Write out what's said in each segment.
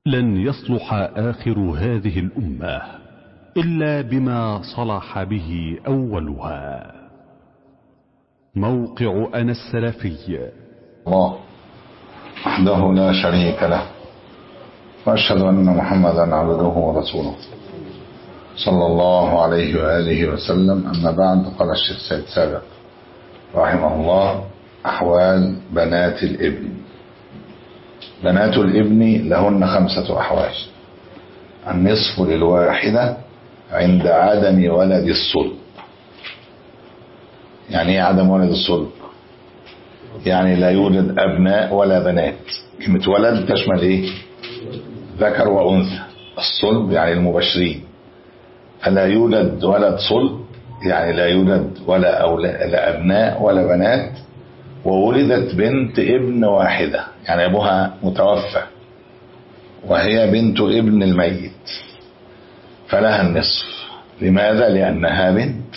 لن يصلح آخر هذه الأمة إلا بما صلح به أولها موقع أنا السلفي الله وحده لا شريك له وأشهد أن محمدا عبده ورسوله صلى الله عليه وآله وسلم أما بعد قال الشيخ سيد سابق رحمه الله أحوال بنات الابن بنات الابن لهن خمسة أحوال النصف للواحدة عند عدم ولد الصلب يعني ايه عدم ولد الصلب يعني لا يوجد أبناء ولا بنات كلمة ولد تشمل ايه ذكر وأنثى الصلب يعني المبشرين فلا يوجد ولد صلب يعني لا يوجد ولا أولا لا أبناء ولا بنات وولدت بنت ابن واحدة يعني أبوها متوفى وهي بنت ابن الميت فلها النصف لماذا؟ لأنها بنت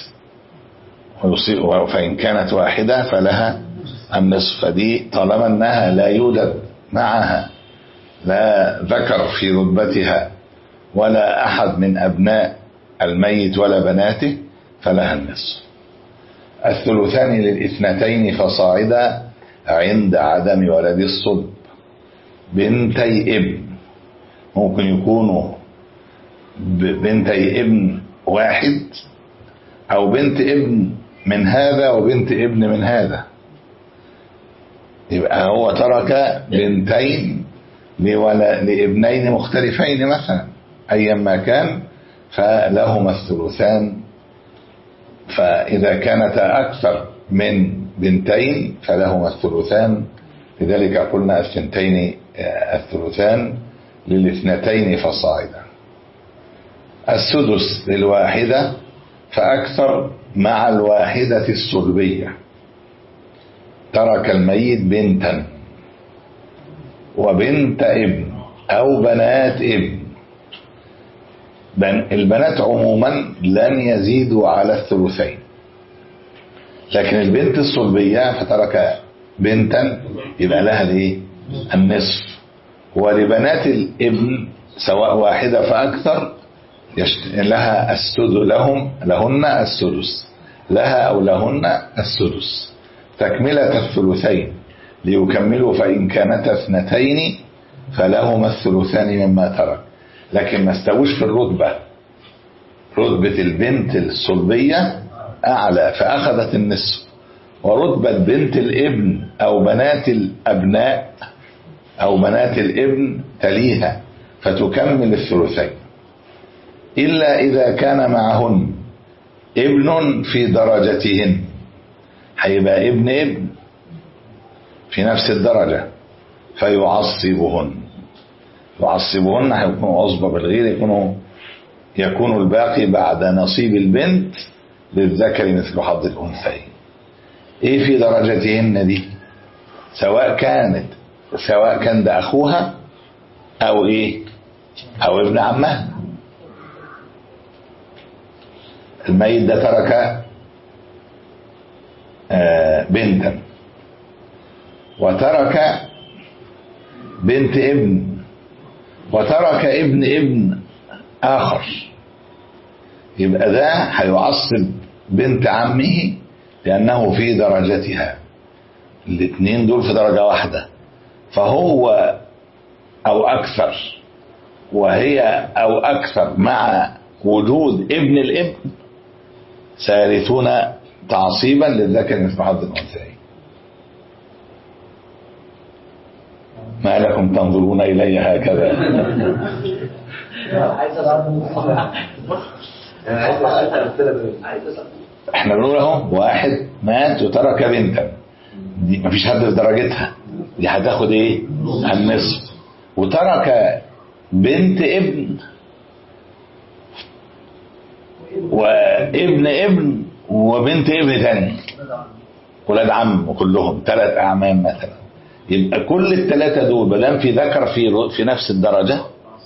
فإن كانت واحدة فلها النصف فدي طالما أنها لا يوجد معها لا ذكر في رتبتها ولا أحد من أبناء الميت ولا بناته فلها النصف الثلثان للاثنتين فصاعدا عند عدم ولد الصلب بنتي ابن ممكن يكونوا بنتي ابن واحد او بنت ابن من هذا وبنت ابن من هذا يبقى هو ترك بنتين لابنين مختلفين مثلا ايا ما كان فلهما الثلثان فإذا كانتا أكثر من بنتين فلهما الثلثان لذلك قلنا الثنتين الثلثان للاثنتين فصاعدا السدس للواحدة فأكثر مع الواحدة الصلبية ترك الميت بنتا وبنت ابن أو بنات ابن البنات عموما لن يزيدوا على الثلثين لكن البنت الصلبية فترك بنتا يبقى لها الايه النصف ولبنات الابن سواء واحدة فأكثر لها السدس لهم لهن السدس لها أو لهن السدس تكملة الثلثين ليكملوا فإن كانتا اثنتين فلهما الثلثان مما ترك لكن ما استووش في الرتبة رتبة البنت الصلبية أعلى فأخذت النصف ورتبة بنت الابن أو بنات الأبناء أو بنات الابن تليها فتكمل الثلثين إلا إذا كان معهن ابن في درجتهن هيبقى ابن ابن في نفس الدرجة فيعصبهن يعصبهن هيكونوا عصبة بالغير يكونوا يكون الباقي بعد نصيب البنت للذكر مثل حظ الأنثيين ايه في درجتهن دي سواء كانت سواء كان ده اخوها او ايه او ابن عمها الميت ده ترك آه بنتا وترك بنت ابن وترك ابن ابن آخر يبقى ده هيعصب بنت عمه لأنه في درجتها الاثنين دول في درجة واحدة فهو أو أكثر وهي أو أكثر مع وجود ابن الابن سيرثون تعصيبا للذكر مثل حظ الأنثيين ما لكم تنظرون إلي هكذا احنا بنقول اهو واحد مات وترك بنتا دي مفيش حد في درجتها دي هتاخد ايه النصف وترك بنت ابن وابن ابن وبنت ابن تاني ولاد عم كلهم ثلاث اعمام مثلا يبقى كل الثلاثه دول ما دام في ذكر في في نفس الدرجه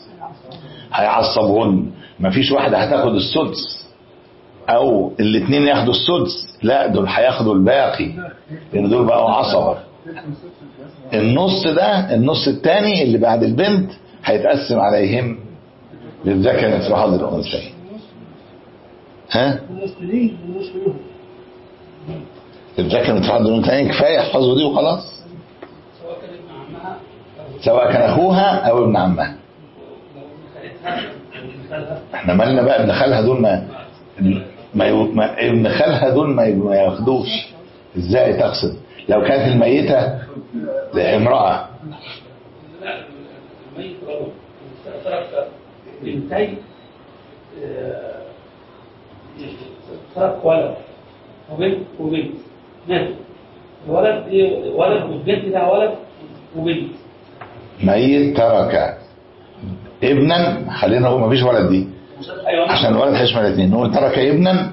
هيعصبهن مفيش واحده هتاخد السدس او الاثنين ياخدوا السدس لا دول هياخدوا الباقي لان دول بقوا عصبه النص ده النص الثاني اللي بعد البنت هيتقسم عليهم للذكر مثل حظ الانثيين ها المسلمين والمسلمين الذكر مثل حظ الانثيين كفايه احفظوا دي وخلاص سواء كان ابن عمها أو سواء كان اخوها او ابن عمها لو ابن خالتها أو ابن خالها احنا مالنا بقى ابن خالها دول ما ما, يو- ما ابن خالها دول ما ي- ما ياخدوش ازاي تقصد لو كانت الميتة امرأة لا الميت لو ترك بنتين آه، ترك ولد وبنت وبنت ماتوا الولد دي ولد والبنت ده ولد وبنت ميت ترك ابنا خلينا نقول ما فيش ولد دي ايوه عشان الولد هيشمل الاثنين نقول ترك ابنا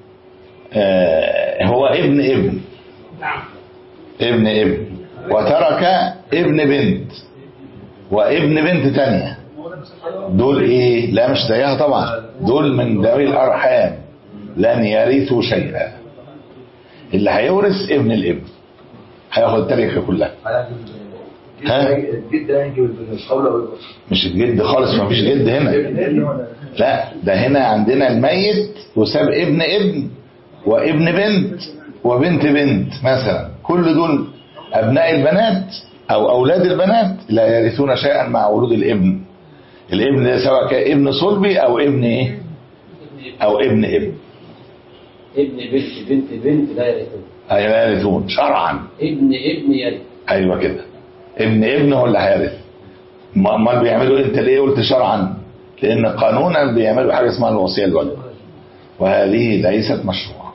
آه هو ابن ابن نعم ابن ابن وترك ابن بنت وابن بنت تانية دول ايه لا مش زيها طبعا دول من ذوي الارحام لن يرثوا شيئا اللي هيورث ابن الابن هياخد التركه كلها ها؟ الجد ده يجي بالقول او مش الجد خالص ما فيش جد هنا لا ده هنا عندنا الميت وساب ابن ابن وابن بنت وبنت بنت مثلا كل دول ابناء البنات او اولاد البنات لا يرثون شيئا مع ولود الابن الابن ده سواء كان ابن صلبي او ابن ايه او ابن ابن ابن بنت بنت بنت لا يرثون أي لا يرثون شرعا ابن ابن يرث ايوه كده ابن ابن هو اللي هيرث ما- امال بيعملوا انت ليه قلت شرعا لان قانونا بيعملوا حاجه اسمها الوصيه الواجبه وهذه ليست مشروعه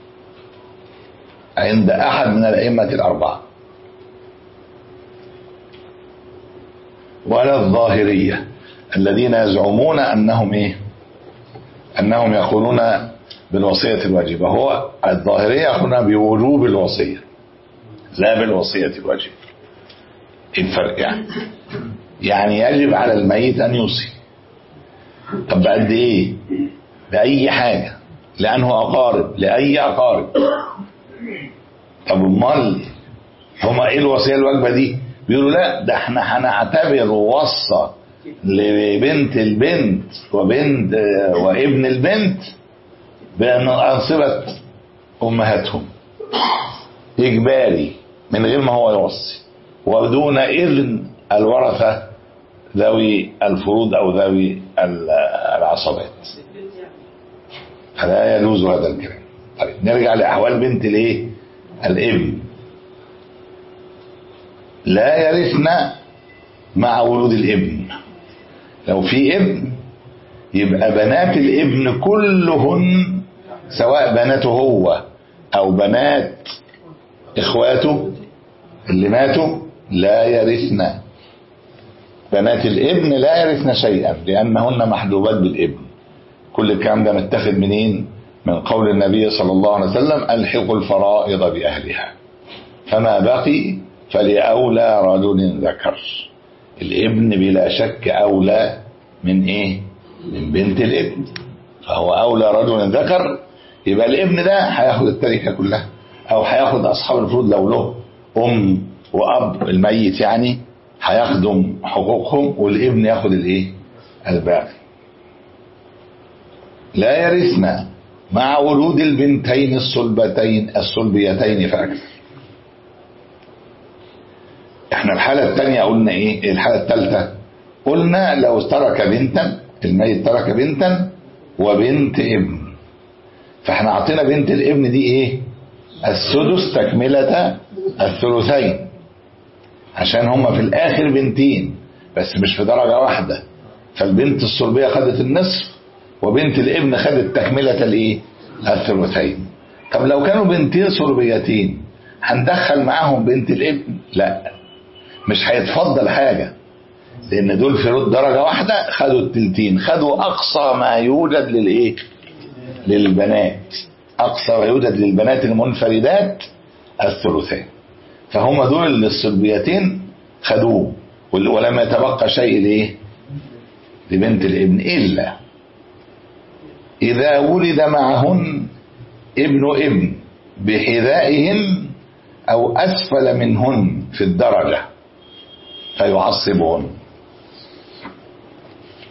عند احد من الائمه الاربعه ولا الظاهريه الذين يزعمون انهم ايه انهم يقولون بالوصيه الواجبه هو الظاهريه يقولون بوجوب الوصيه لا بالوصيه الواجبه ايه الفرق يعني يعني يجب على الميت ان يوصي طب بقد ايه باي حاجه لانه اقارب لاي اقارب طب امال هما ايه الوصيه الواجبه دي بيقولوا لا ده احنا هنعتبر وصى لبنت البنت وبنت وابن البنت بان انصبه امهاتهم اجباري من غير ما هو يوصي ودون اذن الورثه ذوي الفروض او ذوي ال- العصبات فلا يجوز هذا الكلام طيب نرجع لاحوال بنت الايه الابن لا يرثن مع ولود الابن لو في ابن يبقى بنات الابن كلهن سواء بناته هو او بنات اخواته اللي ماتوا لا يرثن بنات الابن لا يرثن شيئا لانهن محجوبات بالابن كل الكلام ده متاخد منين من قول النبي صلى الله عليه وسلم الحقوا الفرائض باهلها فما بقي فلاولى رجل ذكر الابن بلا شك اولى من ايه من بنت الابن فهو اولى رجل ذكر يبقى الابن ده هياخد التركه كلها او هياخد اصحاب الفروض لو له ام واب الميت يعني هيخدم حقوقهم والابن ياخد الايه الباقي لا يرثن مع ولود البنتين الصلبتين الصلبيتين فاكثر احنا الحالة الثانية قلنا ايه الحالة الثالثة قلنا لو ترك بنتا الميت ترك بنتا وبنت ابن فاحنا اعطينا بنت الابن دي ايه السدس تكملة الثلثين عشان هما في الاخر بنتين بس مش في درجة واحدة فالبنت الصلبية خدت النصف وبنت الابن خدت تكملة الايه الثلثين طب لو كانوا بنتين صلبيتين هندخل معاهم بنت الابن لا مش هيتفضل حاجة لان دول في رد درجة واحدة خدوا التلتين خدوا اقصى ما يوجد للايه للبنات اقصى ما يوجد للبنات المنفردات الثلثين فهم دول اللي الصلبيتين خدوه وال- ولم يتبقى شيء لايه لبنت الابن الا اذا ولد معهن ابن ابن بحذائهن او اسفل منهن في الدرجه فيعصبهن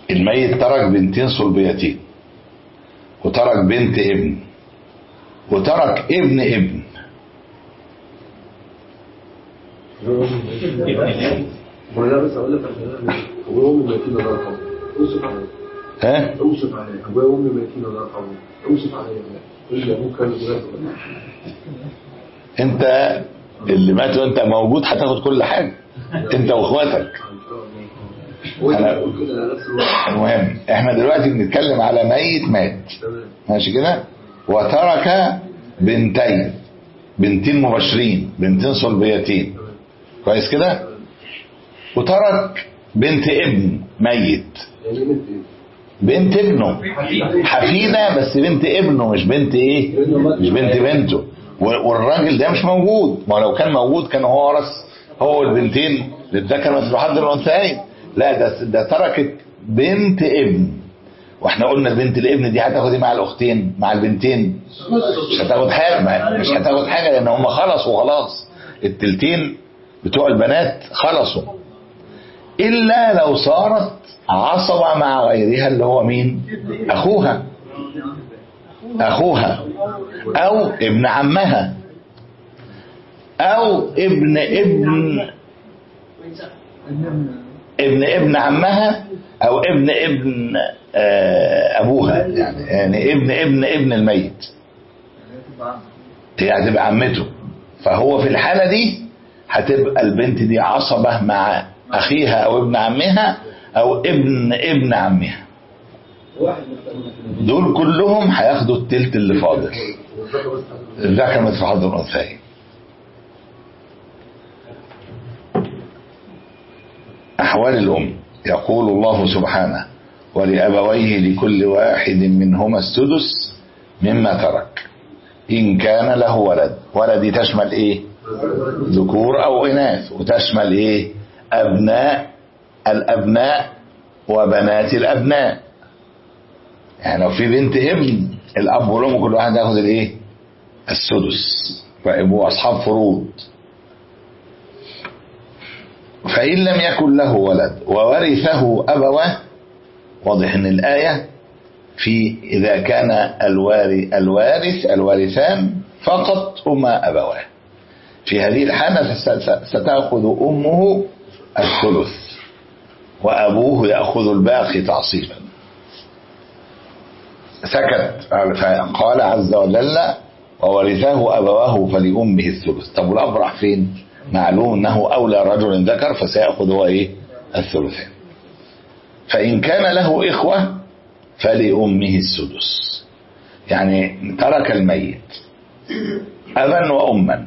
الميت ترك بنتين صلبيتين وترك بنت ابن وترك ابن ابن هو انا بس اقول لك عشان انا ابويا وامي ميتين الله يرحمهم اوصف عليا ها اوصف عليا ابويا وامي ميتين الله يرحمهم اوصف عليا قول لي ابوك كان بجد انت اللي مات وانت موجود هتاخد كل حاجه انت واخواتك هو أنا- اللي بيقول كده على نفس الوقت المهم احنا دلوقتي بنتكلم على ميت مات تمام ماشي كده وترك بنتين بنتين مباشرين بنتين صلبيتين كويس كده وترك بنت ابن ميت يعني ايه بنت ايه؟ بنت ابنه حفيدة بس بنت ابنه مش بنت ايه مش بنت بنته و- والراجل ده مش موجود ما لو كان موجود كان هو ورث هو البنتين للذكر مثل حظ الانثيين لا ده ده تركت بنت ابن واحنا قلنا البنت الابن دي هتاخد ايه مع الاختين مع البنتين مش هتاخد حاجه ما- مش هتاخد حاجه لان هم خلصوا خلاص التلتين بتوع البنات خلصوا الا لو صارت عصبة مع غيرها اللي هو مين اخوها اخوها او ابن عمها او ابن ابن ابن ابن عمها او ابن ابن آه، ابوها يعني يعني ابن ابن ابن الميت هي هتبقى عمته فهو في الحالة دي هتبقى البنت دي عصبة مع أخيها أو ابن عمها أو ابن ابن عمها واحد مختلف دول كلهم هياخدوا التلت اللي فاضل والذكر بس الذكر مثل حظ الأنثيين أحوال الأم يقول الله سبحانه ولأبويه لكل واحد منهما السدس مما ترك إن كان له ولد ولد دي تشمل إيه ذكور أو إناث وتشمل إيه أبناء الأبناء وبنات الأبناء يعني لو في بنت ابن الأب والأم كل واحد ياخد الإيه السدس فيبقوا أصحاب فروض فإن لم يكن له ولد وورثه أبواه واضح أن الآية في إذا كان الوارث الوارث الوارثان فقط هما أبواه في هذه الحالة فس- ستأخذ أمه الثلث وأبوه يأخذ الباقي تعصيبا سكت فقال عز وجل وورثه أبواه فلأمه الثلث طب والأب راح فين معلوم أنه أولى رجل ذكر فسيأخذ هو إيه الثلثين فإن كان له إخوة فلأمه السدس يعني ترك الميت أبا وأما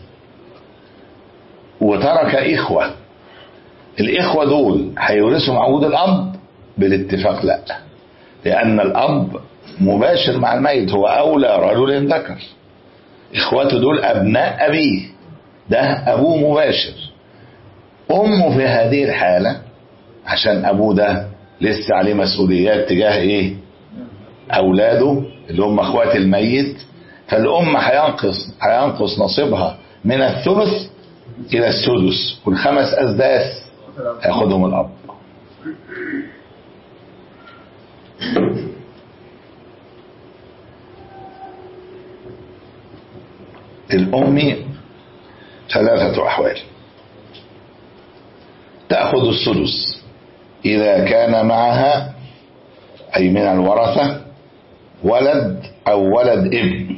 وترك إخوة الإخوة دول هيورثوا معود الأب بالاتفاق لا لأن الأب مباشر مع الميت هو أولى رجل ذكر إخواته دول أبناء أبيه ده أبوه مباشر أمه في هذه الحالة عشان أبوه ده لسه عليه مسؤوليات تجاه إيه أولاده اللي هم أخوات الميت فالأم هينقص هينقص نصيبها من الثلث إلى السدس والخمس أسداس هياخدهم الأب الأم ثلاثة أحوال تأخذ السدس إذا كان معها أي من الورثة ولد أو ولد ابن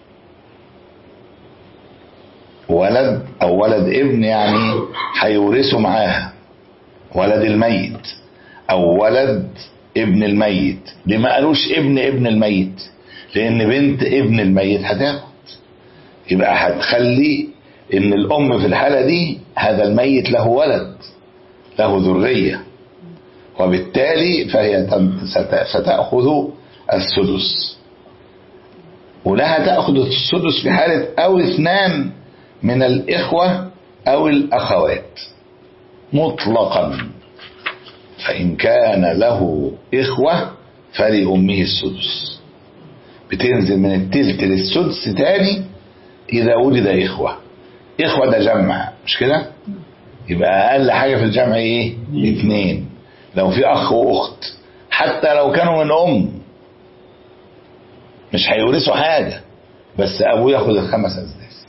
ولد أو ولد ابن يعني هيورثوا معاها ولد الميت أو ولد ابن الميت ليه ما قالوش ابن ابن الميت لأن بنت ابن الميت هتاخد يبقى هتخلي ان الام في الحالة دي هذا الميت له ولد له ذرية وبالتالي فهي تم- ست- ستأخذ السدس ولها تأخذ السدس في حالة أو اثنان من الإخوة أو الأخوات مطلقا فإن كان له إخوة فلأمه السدس بتنزل من التلت للسدس تاني إذا وجد إخوة إخوة ده جمع مش كده يبقى أقل حاجة في الجمع إيه اتنين لو في أخ وأخت حتى لو كانوا من ام مش هيورثوا حاجه بس ابوه ياخد الخمس اسداس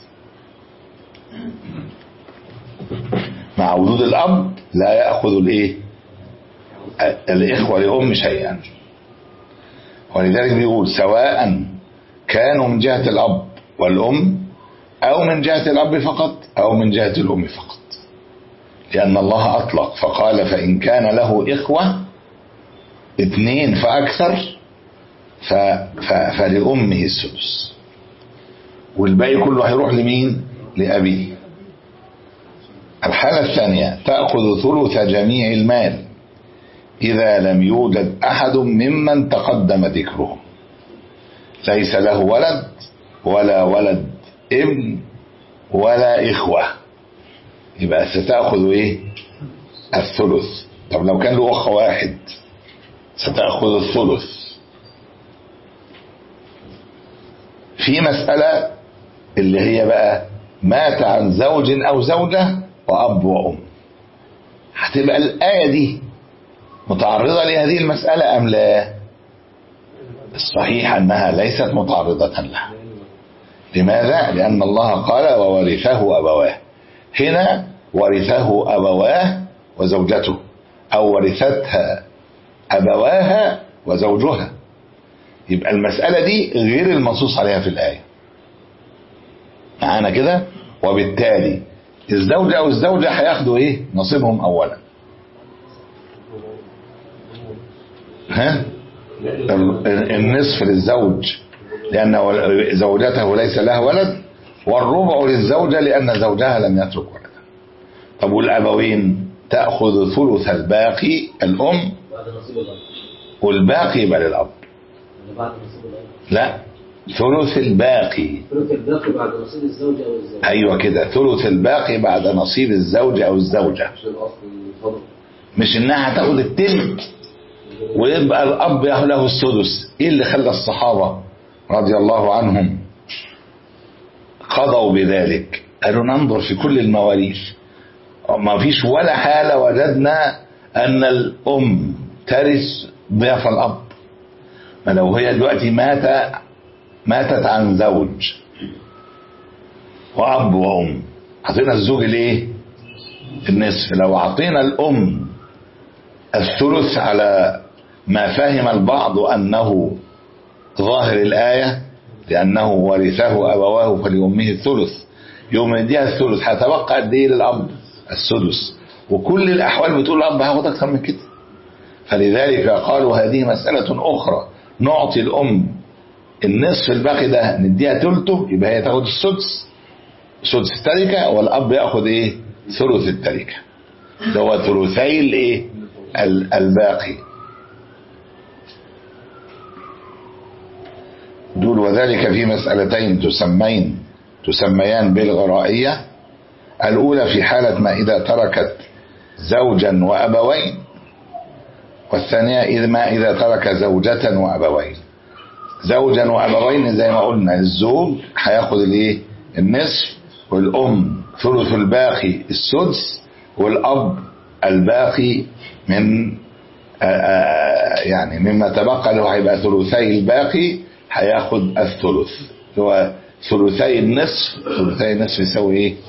مع وجود الاب لا ياخذ الايه الاخوه لام شيئا ولذلك بيقول سواء كانوا من جهه الاب والام او من جهه الاب فقط او من جهه الام فقط لان الله اطلق فقال فان كان له اخوه اثنين فاكثر ف... ف... فلامه السدس والباقي كله هيروح لمين لابيه الحالة الثانية تأخذ ثلث جميع المال إذا لم يوجد أحد ممن تقدم ذكره ليس له ولد ولا ولد ابن ولا إخوة يبقى ستأخذ إيه الثلث طب لو كان له أخ واحد ستأخذ الثلث في مسألة اللي هي بقى مات عن زوج أو زوجة وأب وأم هتبقى الآية دي متعرضة لهذه المسألة أم لا الصحيح أنها ليست متعرضة لها لماذا؟ لأن الله قال وورثه أبواه هنا ورثه أبواه وزوجته أو ورثتها أبواها وزوجها يبقى المسألة دي غير المنصوص عليها في الآية معانا كده وبالتالي الزوج أو الزوجة هياخدوا إيه نصيبهم أولا ها النصف للزوج لأن زوجته ليس لها ولد والربع للزوجة لأن زوجها لم يترك ولدا طب والأبوين تأخذ ثلث الباقي الأم بعد نصيب الأب والباقي يبقى للأب ولا بعد نصيب الأب لا ثلث الباقي ثلث الباقي بعد نصيب الزوج أو الزوج أيوة كده ثلث الباقي بعد نصيب الزوج أو الزوجة عشان الاصل الفضل مش إنها هتاخد التلت ويبقى الأب له السدس إيه اللي خلى الصحابة رضي الله عنهم قضوا بذلك قالوا ننظر في كل المواريث ما فيش ولا حالة وجدنا أن الأم ترث ضعف الأب ما لو هي دلوقتي مات ماتت عن زوج وأب وأم أعطينا الزوج الإيه؟ النصف لو أعطينا الأم الثلث على ما فهم البعض أنه ظاهر الآية لأنه ورثه أبواه فلأمه الثلث يوم يديها الثلث هتبقى قد إيه للأب السدس وكل الأحوال بتقول الأب هاخد أكثر من كده فلذلك قالوا هذه مسألة أخرى نعطي الأم النصف الباقي ده نديها ثلثه يبقى هي تاخد السدس سدس التركة والأب ياخد إيه ثلث التركة ده هو ثلثي الإيه ال- الباقي دول وذلك في مسألتين تسمين تسميان بالغرائية الأولى في حالة ما إذا تركت زوجا وأبوين والثانية إذا ما إذا ترك زوجة وأبوين زوجا وأبوين زي ما قلنا الزوج هياخد الإيه النصف والأم ثلث الباقي السدس والأب الباقي من آآ آآ يعني مما تبقى له هيبقى ثلثي الباقي هياخد الثلث هو ثلثي النصف ثلثي النصف يساوي ايه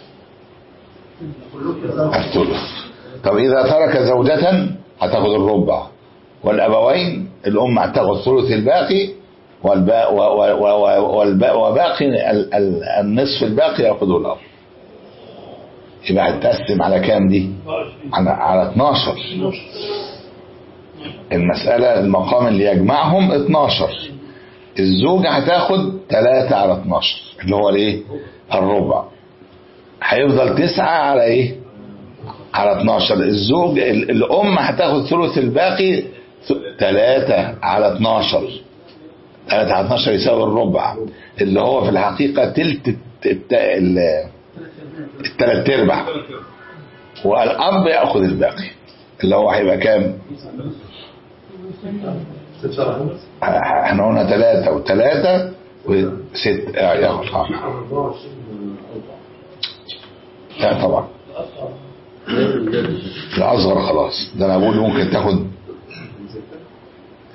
الثلث طب اذا ترك زوجة هتاخد الربع والابوين الام هتاخد ثلث الباقي والبا و- و- و- والبا وباقي ال- ال- النصف الباقي ياخده الاب يبقى هتقسم على كام دي على على 12 المسألة المقام اللي يجمعهم 12 الزوجة هتاخد 3 على 12 اللي هو الايه الربع هيفضل 9 على ايه على 12 الزوج ال- الام هتاخد ثلث الباقي 3 على 12 3 على 12 يساوي الربع اللي هو في الحقيقة تلت الت- الت- ال- التلات ارباع والاب ياخد الباقي اللي هو هيبقى كام احنا قلنا ثلاثة وثلاثة وست اه ياخد اه لا طبعا الأصغر خلاص ده أنا بقول ممكن تاخد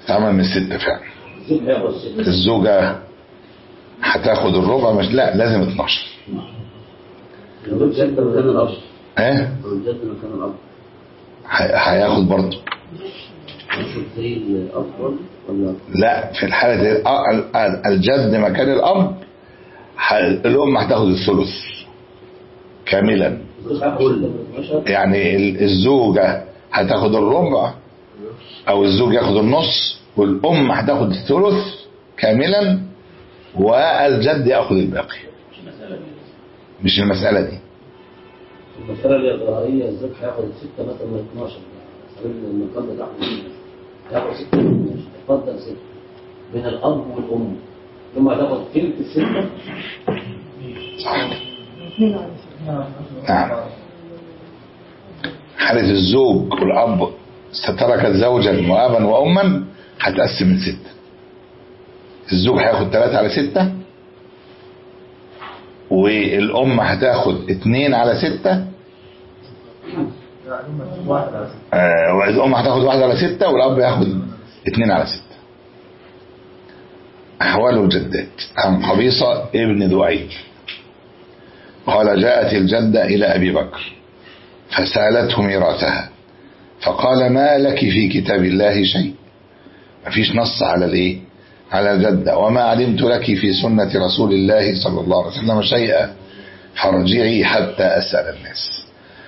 تعمل من ستة فعلا الزوج هياخد ستة الزوجة هتاخد الربع مش لا لازم 12 لو الجد مكان الأب ها لو الجد مكان الأب ه- هياخد برضه ياخد زي الأب برضه ولا لا في الحالة دي آه، ال- ال- الجد مكان الأب ح- الأم هتاخد الثلث كاملا الزوج هياخد 12 يعني ال- الزوجة هتاخد الربع أو الزوج ياخد النص والأم هتاخد الثلث كاملا والجد ياخد الباقي مش المسألة دي المسألة الإضرارية الزوج هياخد ستة مثلا من 12 سبيل المقام بتاعهم هياخد ستة من 12 تفضل ستة بين الأب والأم ثم هتاخد تلت الستة صح نعم حالة الزوج والأب تركت زوجا وأبا وأما هتقسم من ستة الزوج هياخد ثلاثة على ستة والأم هتاخد اتنين على ستة آه والأم هتاخد واحد على ستة والأب ياخد اتنين على ستة أحوال الجدات عن قبيصة ابن ذؤيب قال جاءت الجدة إلى أبي بكر فسألته ميراثها فقال ما لك في كتاب الله شيء ما فيش نص على الايه على الجدة وما علمت لك في سنة رسول الله صلى الله عليه وسلم شيئا فارجعي حتى أسأل الناس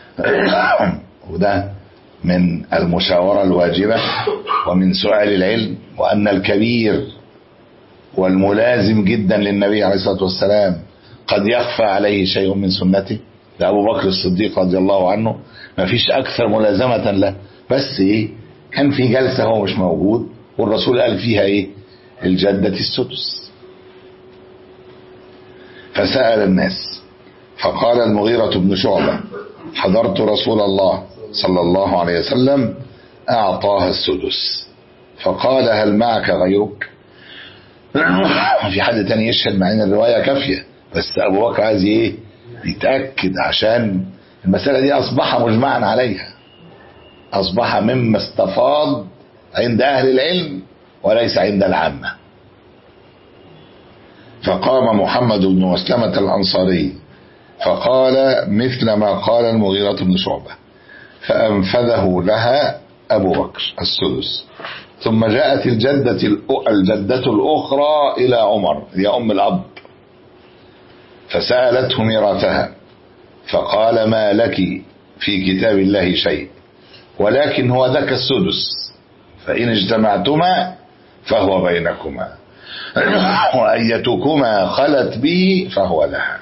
وده من المشاورة الواجبة ومن سؤال العلم وأن الكبير والملازم جدا للنبي عليه الصلاة والسلام قد يخفى عليه شيء من سنته ده أبو بكر الصديق رضي الله عنه ما فيش أكثر ملازمة له بس إيه كان في جلسة هو مش موجود والرسول قال فيها إيه الجدة السدس فسأل الناس فقال المغيرة بن شعبة حضرت رسول الله صلى الله عليه وسلم أعطاها السدس فقال هل معك غيرك في حد تاني يشهد مع ان الرواية كافية بس ابو بكر عايز ايه يتأكد عشان المسألة دي اصبح مجمعا عليها اصبح مما استفاض عند اهل العلم وليس عند العامة فقام محمد بن مسلمة الانصاري فقال مثل ما قال المغيرة بن شعبة فأنفذه لها أبو بكر السدس ثم جاءت الجدة الأ- الجدة الأخرى إلى عمر هي أم الأب فسألته ميراثها فقال ما لك في كتاب الله شيء ولكن هو ذاك السدس فإن اجتمعتما فهو بينكما وأيتكما خلت به فهو لها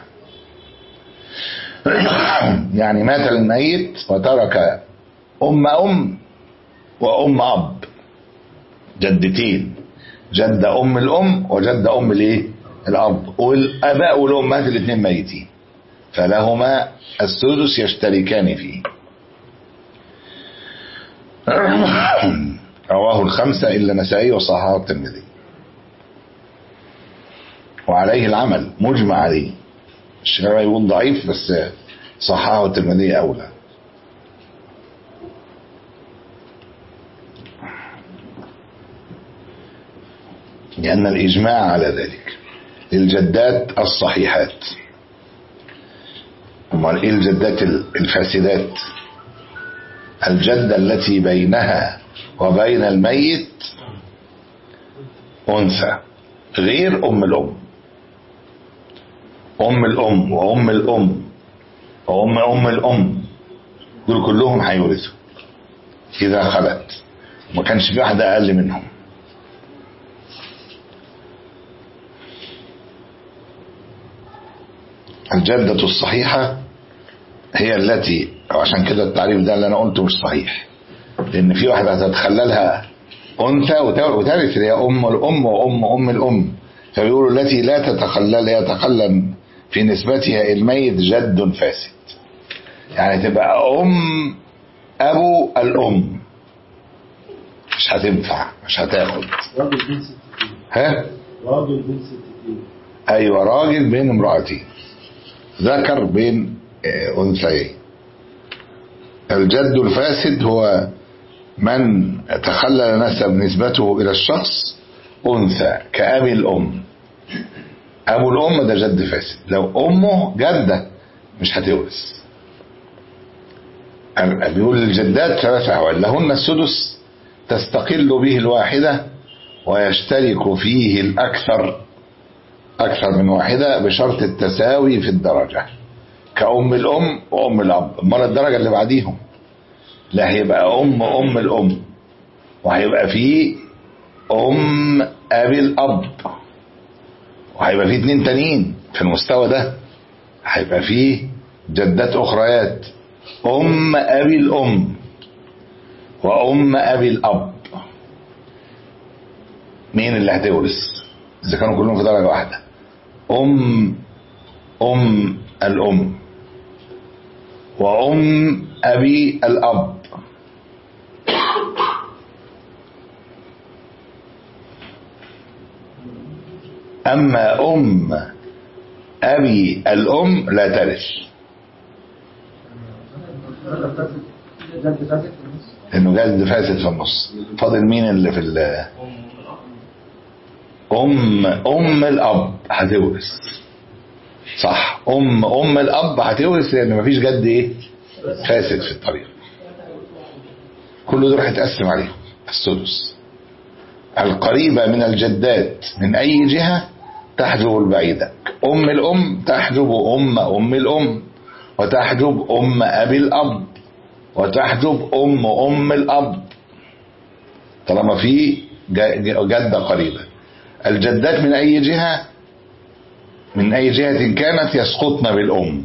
يعني مات الميت وترك أم أم وأم أب جدتين جدة أم الأم وجدة أم الإيه؟ الأب والآباء والأمهات الاثنين ميتين فلهما السدس يشتركان فيه رواه الخمسة إلا نسائي وصححه الترمذي وعليه العمل مجمع عليه الشيخ يقول ضعيف بس صححه الترمذي أولى لأن الإجماع على ذلك للجدات الصحيحات أمال إيه الجدات الفاسدات الجدة التي بينها وبين الميت أنثى غير أم الأم أم الأم وأم الأم وأم أم الأم دول كلهم هيورثوا إذا خلت وما كانش في واحدة أقل منهم الجدة الصحيحة هي التي أو عشان كده التعريف ده اللي أنا قلته مش صحيح لأن في واحدة هتتخللها أنثى وترث اللي هي أم الأم وأم أم الأم فبيقولوا التي لا تتخلل يتخلل في نسبتها الميت جد فاسد يعني تبقى أم أبو الأم مش هتنفع مش هتاخد راجل بين ستين ها راجل بين ستين أيوة راجل بين امرأتين ذكر بين آه، أنثيين الجد الفاسد هو من تخلل نسب نسبته إلى الشخص أنثى كأبي الأم أبو الأم ده جد فاسد لو أمه جدة مش هتورث بيقول الجدات ثلاث أحوال لهن السدس تستقل به الواحدة ويشترك فيه الأكثر أكثر من واحدة بشرط التساوي في الدرجة كأم الأم وأم الأب أمال الدرجة اللي بعديهم لا هيبقى أم أم الأم وهيبقى فيه أم أبي الأب وهيبقى فيه اتنين تانيين في المستوى ده هيبقى فيه جدات أخريات أم أبي الأم وأم أبي الأب مين اللي هتورث إذا كانوا كلهم في درجة واحدة أم أم الأم وأم أبي الأب أما أم أبي الأم لا ترث إنه جد فاسد في النص فاضل مين اللي في ال أم أم الأب هتورث صح أم أم الأب هتورث لأن مفيش جد إيه فاسد في الطريق كل دول هيتقسم عليهم السدس القريبة من الجدات من أي جهة تحجب البعيدة أم الأم تحجب أم أم الأم وتحجب أم أبي الأب وتحجب أم أم الأب طالما في جدة قريبة الجدات من أي جهة من أي جهة كانت يسقطن بالأم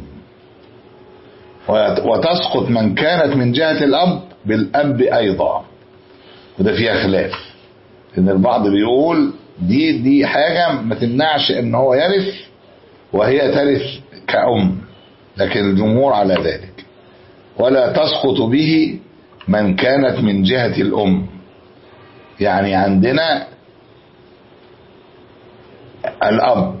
وتسقط من كانت من جهة الأب بالأب أيضا وده فيها خلاف إن البعض بيقول دي دي حاجة ما تمنعش إن هو يرث وهي ترث كأم لكن الجمهور على ذلك ولا تسقط به من كانت من جهة الأم يعني عندنا الأب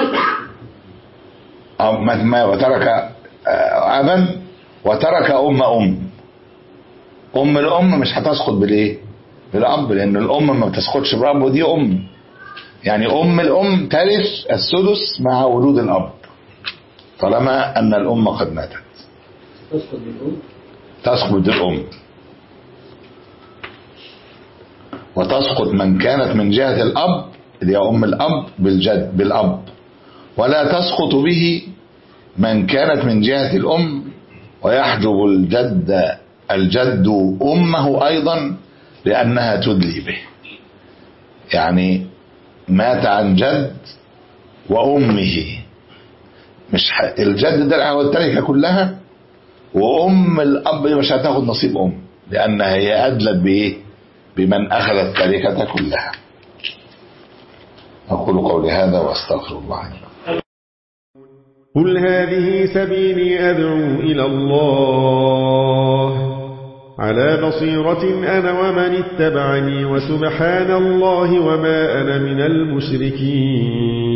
ما وترك أبا وترك أم أم أم الأم مش هتسقط بالإيه؟ بالأب لأن الأم ما بتسقطش بالأب ودي أم يعني أم الأم ترث السدس مع وجود الأب طالما أن الأم قد ماتت تسقط بالأم تسقط بالأم وتسقط من كانت من جهة الأب اللي هي أم الأب بالجد بالأب ولا تسقط به من كانت من جهة الأم ويحجب الجد الجد أمه أيضا لأنها تدلي به يعني مات عن جد وأمه مش ح... الجد ده هو التركة كلها وأم الأب مش هتاخد نصيب أم لأنها هي أدلت بإيه بمن أخذ التركة كلها أقول قولي هذا وأستغفر الله لي قل هذه سبيلي أدعو إلى الله على بصيرة أنا ومن اتبعني وسبحان الله وما أنا من المشركين